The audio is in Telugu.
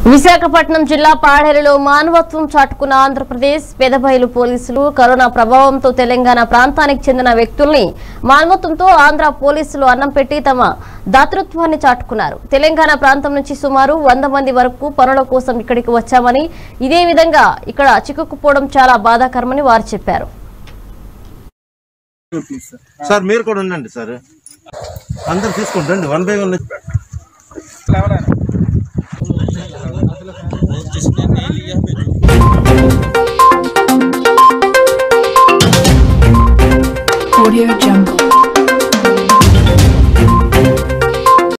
విశాఖపట్నం జిల్లా పాడేరులో మానవత్వం చాటుకున్న ఆంధ్రప్రదేశ్ పెదబయలు పోలీసులు కరోనా ప్రభావంతో తెలంగాణ ప్రాంతానికి చెందిన వ్యక్తుల్ని మానవత్వంతో ఆంధ్ర పోలీసులు అన్నం పెట్టి తమ దాతృత్వాన్ని చాటుకున్నారు తెలంగాణ ప్రాంతం నుంచి సుమారు వంద మంది వరకు పనుల కోసం ఇక్కడికి వచ్చామని ఇదే విధంగా ఇక్కడ చిక్కుకుపోవడం చాలా బాధాకరమని వారు చెప్పారు సార్ మీరు కూడా ఉండండి సార్ అందరు తీసుకోండి రండి one by one Audio Jungle.